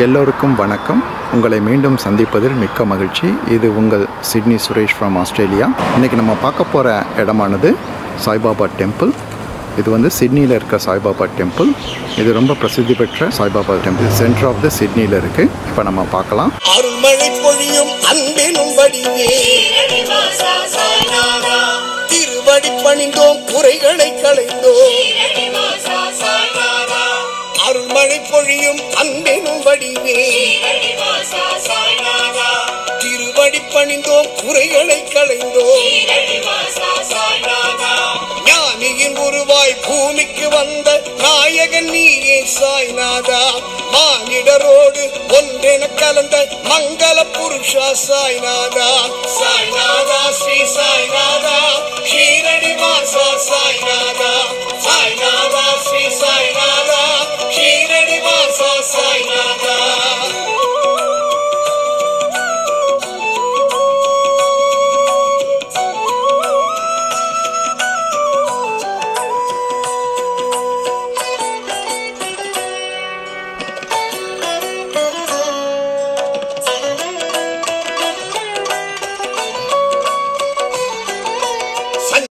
எல்லோருக்கும் வணக்கம் உங்களை மீண்டும் சந்திப்பதில் மிக்க மகிழ்ச்சி இது உங்கள் சிட்னி சுரேஷ் ஃப்ரம் ஆஸ்திரேலியா இன்றைக்கி நம்ம பார்க்க போகிற இடமானது சாய்பாபா டெம்பிள் இது வந்து சிட்னியில் இருக்க சாய்பாபா டெம்பிள் இது ரொம்ப பிரசித்தி பெற்ற Saibaba temple center of the சிட்னியில் இருக்குது இப்போ நம்ம பார்க்கலாம் அருள்மழை பொழியும் அன்பினும் வடிவே திருவடி பணிந்தோம் குறைகளை களைந்தோம் அருள்மழை பொழியும் அன்பினும் வடிவே திருவடி பணிந்தோம் குறைகளை களைந்தோம் ஞானியின் உருவாய் பூமிக்கு வந்த நாயகன் நீயே சாய்நாதா மானிடரோடு ஒன்றென கலந்த மங்கள புருஷா சாய்நாதா சாய்நாதா ஸ்ரீ சாய்நாதா ஷீரடி வாசா சாய்நாதா சாய்நாதா